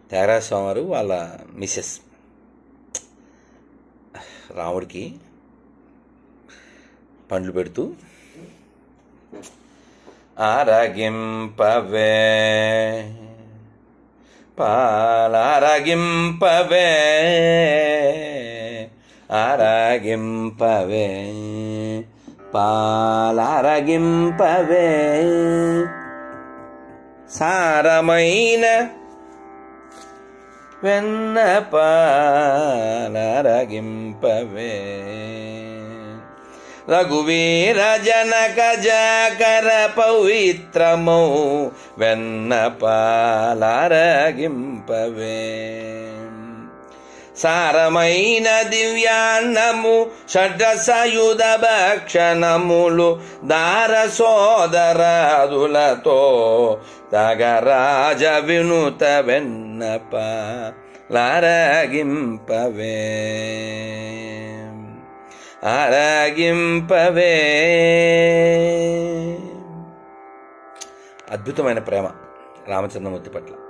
త్యాగరాజ స్వామి వారు వాళ్ళ మిస్సెస్ రాముడికి పండ్లు పెడుతూ ఆరగింపవే పాలారగింపవే ఆరగింపవే పాలారగింపవే సారమైన వెన్న పాలరగింపవే రఘువీర జనక జాకర పవిత్రమౌ వెన్న పాలరగింపవే సారమైన దివ్యాన్నము షడ్రసయుధ భక్షణములు దార సోదరాదులతో తగరాజ వినుత వెన్నప లారగింపవే ఆరగింపవే అద్భుతమైన ప్రేమ రామచంద్రమూర్తి పట్ల